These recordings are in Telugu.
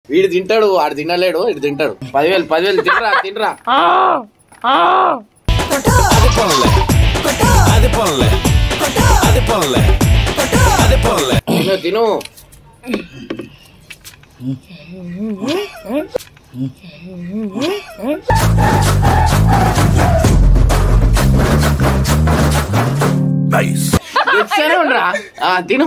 వీడు తింటాడు వాడు తినలేడు వీడు తింటాడు పదివేలు పదివేలు తినరా తినరా అది పనులే అది పనులే అది పనులే అది పనులే తిను తిను తెచ్చానే ఉండరా ఆ, తిను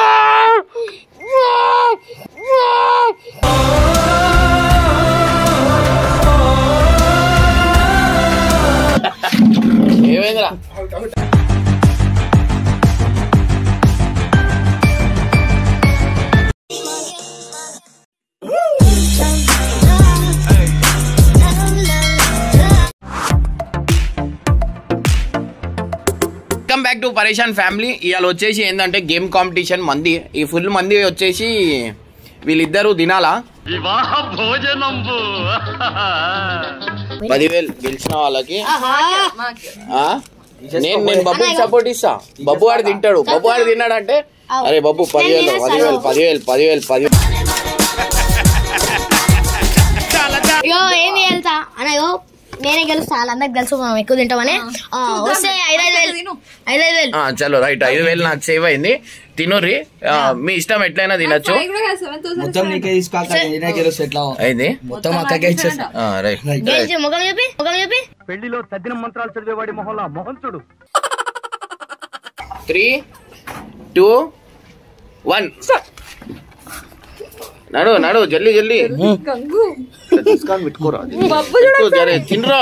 ఏమైందిరా welcome back to Pareshan family ఇవాళ వచ్చేసి ఏంటంటే గేమ్ కాంపిటీషన్ మంది ఈ ఫుల్ మంది వచ్చేసి వీళ్ళిద్దరు తినాలా వివాహ భోజనంబు పదివేలు గెలిచిన వాళ్ళకి ఆ? నేను నేను బబ్బుకి సపోర్ట్ ఇస్తా బబ్బు వాడు తింటాడు బబ్బు వాడు తిన్నాడంటే అరే బబ్బు పదివేలు పదివేలు పదివేలు పదివేలు పదివేలు అయ్యో ఏమి వెళ్తా అన్నయ్యో నేనే గెలుస్తా వాళ్ళందరికి తెలుసు మనం ఎక్కువ తింటామని ఆ, వస్తే ఐదైదు వేలు ఐదైదు వేలు ఆ, చలో రైట్ ఐదు వేలు నాకు సేవ్ అయింది తినుర్రి ఆ, మీ ఇష్టం ఎట్లయినా తినచ్చు మొత్తం నీకే తీసుకోక నేనే గెలుస్తా ఎట్లా అయింది మొత్తం అక్కకే ఇచ్చేస్తా ఆ, రైట్ గెలిచి ముఖం చూపి ముఖం చూపి పెళ్లిలో తద్దిన మంత్రాలు చదివేవాడి మొహంలో మొహం చూడు త్రీ టూ వన్ నడు నడు జల్లి జల్లి తీసుకొని పెట్టుకోరా పెట్టుకో, జరే, తినరా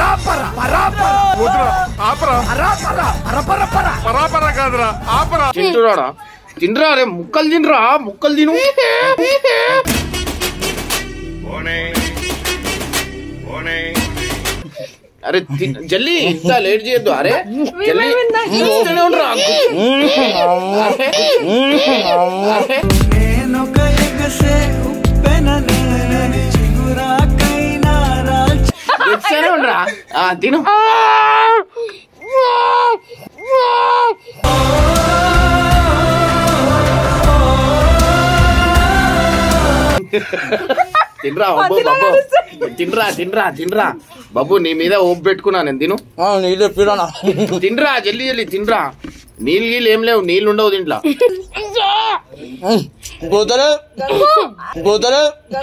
తింటురాడా తినరా రే ముక్కలు తినరా ముక్కలు తిను అరే తి- జల్లి ఇంత లేట్ చేయొద్దు అరే జల్లి చూస్తూనే ఉండరా అరే, అరే. చూస్తూనే ఉండరా ఆ, తిను తినరా బాబు బాబు తినరా తినరా తినరా బాబు నీ మీద ఓపు పెట్టుకున్నా నేను తిను నీళ్ళు పిరానా తినరా జల్లి జల్లి తినరా నీళ్ళు గీళ్ళు ఏం లేవు నీళ్ళు ఉండవు దీంట్లో పోతారు పోతారు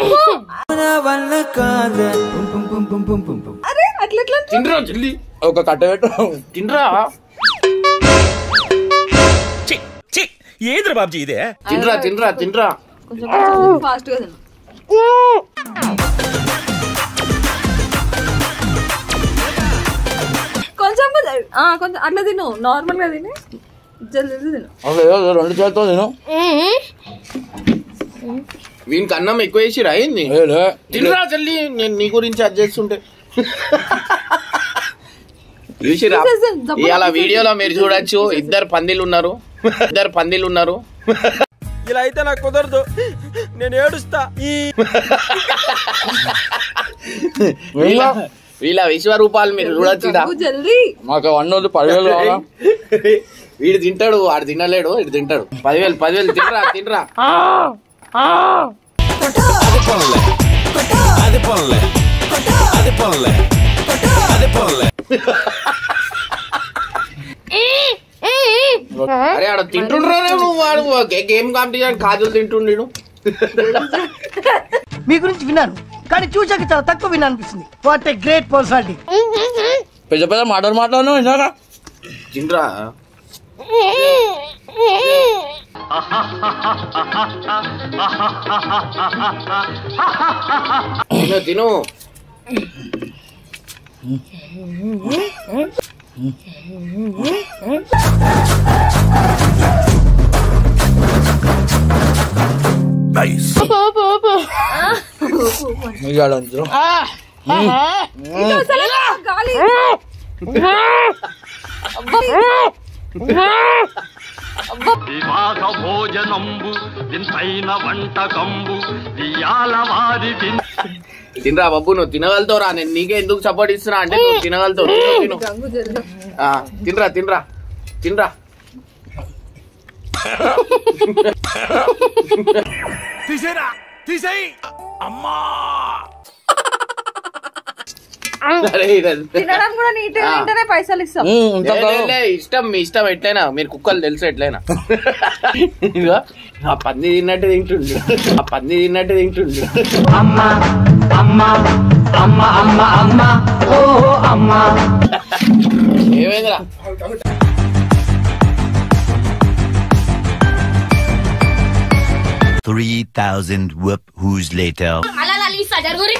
తినరా జల్లి ఒక కట్ట పెట్టు తినరా ఏదిరా బాబ్జీ ఇదే తినరా తినరా తినరా ఫాస్ట్ గా తిను కొంచెం కొంచెం ఆ, కొంచెం అట్లా తిను నార్మల్ గా తిని జల్దీ తిను అసలు ఏదో రెండు చేతులు నేను వీనికి అన్నం ఎక్కువ వేసిరా ఏంది ఏలే. తినరా జల్లి నేను నీ గురించి అది చేస్తుంటే చూసిరా ఇవాళ వీడియోలో మీరు చూడొచ్చు ఇద్దరు పందిలు ఉన్నారు ఇద్దరు పందిలు ఉన్నారు ఇలా అయితే నాకు కుదరదు నేను ఏడుస్తా వీళ్ళ వీళ్ళ విశ్వరూపాలు మీరు చూడొచ్చు ఈడ. నువ్వు జల్దీ మాకు వన్ రోజు పదివేలు కావాలా? వీడు తింటాడు వాడు తినలేడు వీడు తింటాడు పదివేలు పదివేలు తినరా తినరా అది పనులే అది పనులే అది పనులే అది పనులే అరే ఆడ తింటుండ్రా నువ్వు వాడు గే- గేమ్ కాంపిటీషన్ కాజులు తింటుండీడు మీ గురించి విన్నాను కానీ చూసాక చాలా తక్కువ విన్నా అనిపిస్తుంది వాట్ ఏ గ్రేట్ పర్సనాలిటీ పెద్ద పెద్ద మాటలు మాట్లాడను ఇందాక తినరా తిను తిను మిగాడు అందరూ గాలి వివాహ భోజనంబు వింతైన వంటకంబు వియాల వారి తిన్ తినరా బాబు నువ్వు తినగలుగుతావురా నేను నీకే ఎందుకు సపోర్ట్ ఇస్తున్నా అంటే నువ్వు తినగలుగుతావు తిను, తిను గంగు జల్దీ ఆ, తినరా తినరా తినరా తీసేరా తీసేయి అరే, ఇది- తినడం కూడా నీట్ ఆ. తింటేనే పైసలు ఇస్తాం లే, లే, లే, ఇష్టం మీ ఇష్టం ఎట్లయినా మీరు కుక్కలు తెలుసు ఎట్లయినా ఇదిగో, ఆ పంది తిన్నట్టు తింటుండు ఆ పంది తిన్నట్టు తింటుండు ఏమైందిరా Three thousand whoop who's later. అలా అలా లీసా జరుగురి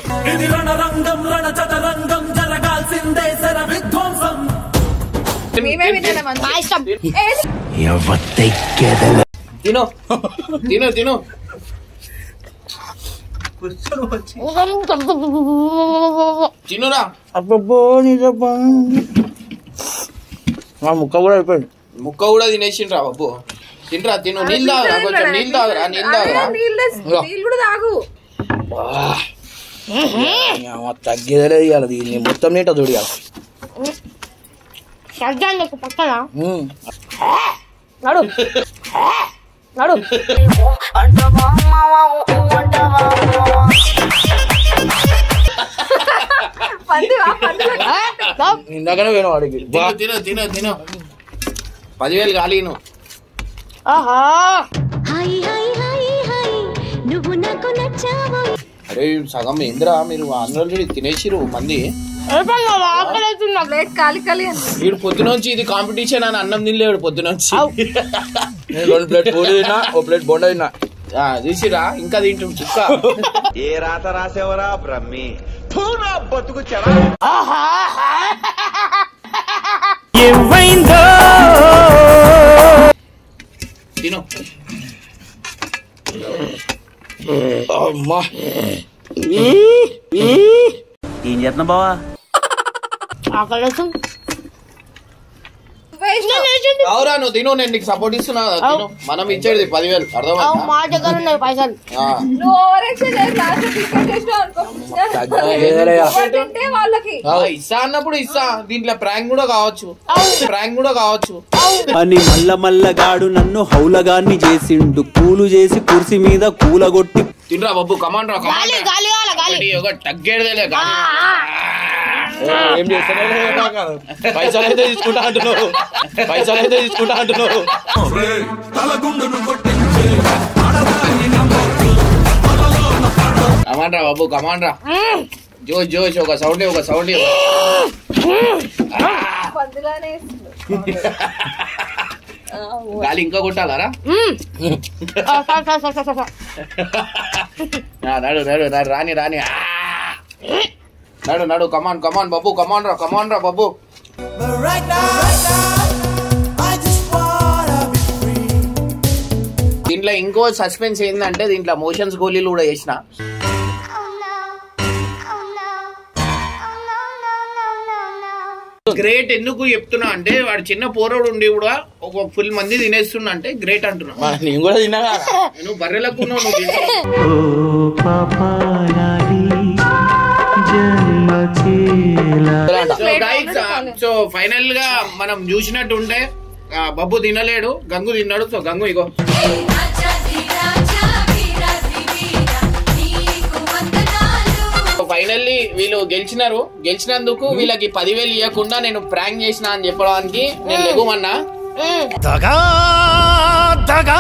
మేమే వినడం మా ఇష్టం తిను తిను తిను తినురా అబ్బబ్బో నిజబ్బా మా ముక్క కూడా అయిపోయింది ముక్క కూడా తినేసిండ్రా బాబు తినరా తిను నీళ్ళు తాగరా కొంచెం నీళ్ళు తాగరా నీళ్ళు తాగరా నీళ్ళు కూడా తాగు తగ్గేదే ఇవ్వాలి దీన్ని మొత్తం నీట చూడాలి సర్జాన్ నీకు పక్కన నడు నడు పంది వా, పంది వా. ఇందాకనే పోయినా వాడికి బా. తిను తిను తిను పదివేలు ఖాళీ నువ్వు ఆహా హాయ్ హాయ్ హాయ్ హాయ్ నువ్వు నాకు నచ్చావు అరే సగం ఏందిరా మీరు ఆంధ్రలో తినేసిరు మంది ఆకలి అవుతుంది నాకు. ప్లేట్ కాలి కాలి అని వీడు పొద్దునొచ్చి ఇది కాంపిటీషన్ అని అన్నం తినలేడు పొద్దునొచ్చి నేను రెండు ప్లేట్ పూరి తిన్నా ఓ ప్లేట్ బొండ తిన్నా ఆ, చూసిరా ఇంకా తింటుంది చుక్క ఏ రాత రాసేవరా బ్రహ్మి ఫూ, నా బతుకు చెడా తిను అమ్మా ఏం చేస్తున్నా బావా ఆకలి అవుతుంది అవురా నువ్వు తిను నేను నీకు సపోర్ట్ ఇస్తున్నా కదా, తిను మనం ఇచ్చేది పదివేలు అవు, అర్థమైందా మా దగ్గర ఉన్నాయి పైసలు ఆ. నువ్వు ఓవర్ యాక్షన్ చేసి లాస్ట్ టికెట్ చేసినావు అనుకో తగ్గేదేలేయా. ఎవరు తింటే వాళ్ళకి ఆ, ఇస్తా అన్నప్పుడు ఇస్తా దీంట్లో ప్రాంక్ కూడా కావచ్చు ప్రాంక్ కూడా కావచ్చు అని మల్ల మల్లగాడు నన్ను హౌలగాన్ని చేసిండు కూలు చేసి కుర్చీ మీద కూలగొట్టి తినరా బాబు కమాన్ రా కమాన్ గాలి గాలి కావాలా గాలి ఒకటి ఒక తగ్గేదేలే గాలి ఏం చేస్తానే పైసలు అయితే తీసుకుంటా అంటున్నావు పైసలు అయితే తీసుకుంటా అంటున్నావు కమాన్ రా బాబు కమాన్ రా జోష్ జోష్ ఒక సౌండ్ ఒక సౌండ్ పందిలానే వేస్తుంది. గాలి ఇంకా కొట్టాలరా ఆ, sir, sir, sir, sir, sir. ఆ, నడు నడు నడు రాని రాని ఆ! నడు నడు కమాన్ కమాన్ బాబు కమాన్ రా కమాన్ రా బాబు దీంట్లో ఇంకో సస్పెన్స్ ఏంటంటే దీంట్లో మోషన్స్ గోళీలు కూడా వేసిన గ్రేట్ ఎందుకు చెప్తున్నా అంటే వాడు చిన్న పోరోడు ఉండి కూడా ఒక ఫుల్ మంది తినేస్తున్నా అంటే గ్రేట్ అంటున్నా మా నేను కూడా తిన్నా కదా. నువ్వు బర్రెలకు ఉన్నావు, నువ్వు తింటావు. సో గైస్ సో ఫైనల్ గా మనం చూసినట్టు ఉంటే ఆ, బబ్బు తినలేడు గంగు తిన్నాడు సో గంగు ఇగో ఫైనల్లీ వీళ్ళు గెలిచినారు గెలిచినందుకు వీళ్ళకి పదివేలు ఇవ్వకుండా నేను ప్రాంక్ చేసిన అని చెప్పడానికి నేను లెగుమన్నా దగా దగా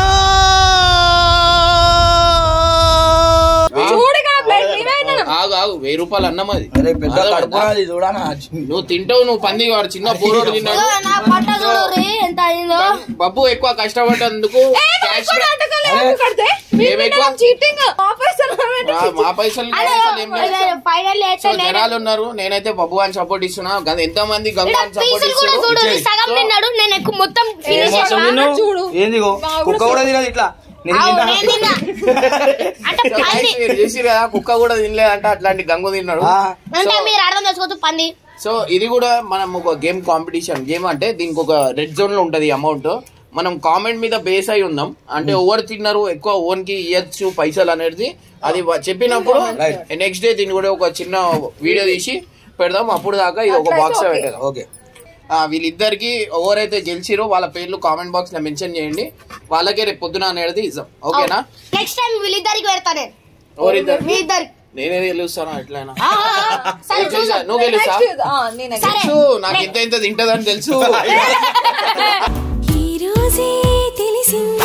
చూడు ఇక్కడ ప్లేట్ మేమే తిన్నాం. ఆగు ఆగు వెయ్యి రూపాయలు అన్నం అది అరే పెద్ద అర్థమైందా? కడుపు అది చూడనా నువ్వు తింటావు నువ్వు పంది వాడు చిన్న పోరోడు తిన్నాడు ఓ, నా పట్ట చూడు రే, ఎంత అయిందో బబ్బు ఎక్కువ కష్టపడ్డందుకు క్యాష్ ఇప్పుడు నాటకాలు ఎందుకు కడితే? మేము ఏం ఎక్కువ? తినడం cheating. మా పైసలు మేము ఆ, మా పైసలు నీ పైసలు ఏం లేదు. ఫైనల్ సో జనాలు ఉన్నారు నేనైతే బబ్బు అని సపోర్ట్ ఇస్తున్నా గద- ఎంత మంది గంగు అని సపోర్ట్ పీసులు కూడా చూడు నీ సగం ఇస్తున్నారు తిన్నాడు నేను ఎక్కువ మొత్తం ఫినిష్ మోసం నాన్న తిన్నావు? చూడు. ఏంది ఇగో? మా కూడా కుక్క కూడా తినదు ఇట్లా నేను అవు, తిన్నా. నేను తిన్నా. అంటే సో పంది guys, మీరు చూసిరు కదా కుక్క కూడా తినలేదంట అట్లాంటి గంగు తిన్నాడు ఆ, అంటే మీరు అర్థం చేసుకోవచ్చు పంది సో ఇది కూడా మనం ఒక గేమ్ కాంపిటీషన్ గేమ్ అంటే దీనికి ఒక రెడ్ జోన్ లో ఉంటది అమౌంట్ మనం కామెంట్ మీద బేస్ అయి ఉందాం అంటే ఎవరు తిన్నారు ఎక్కువ ఓన్ కి ఇవ్వచ్చు పైసలు అనేది అది వ- చెప్పినప్పుడు నెక్స్ట్ డే దీన్ని కూడా ఒక చిన్న వీడియో తీసి పెడదాం అప్పుడు దాకా ఇది ఒక బాక్స్ పెట్టేదాం ఓకే ఆ, వీళ్ళిద్దరికి ఎవరైతే గెలిచిరో వాళ్ళ పేర్లు కామెంట్ బాక్స్ లో మెన్షన్ చేయండి వాళ్ళకే రేపు పొద్దున అనేది ఇద్దాం ఓకేనా నెక్స్ట్ టైం వీళ్ళిద్దరికి పెడతా నేను ఎవరిద్దరు మీ ఇద్దరు నేనే గెలుస్తాను ఎట్లయినా ఆ, ఆ, ఆ. సరే నువ్వు గెలుసా? చూద్దాం. నువ్వు గెలుసా Next, ఆ, నేనే సరే. తెలుసు నాకు ఇంత ఇంత తింటదని తెలుసు ఈ రోజే తెలిసింది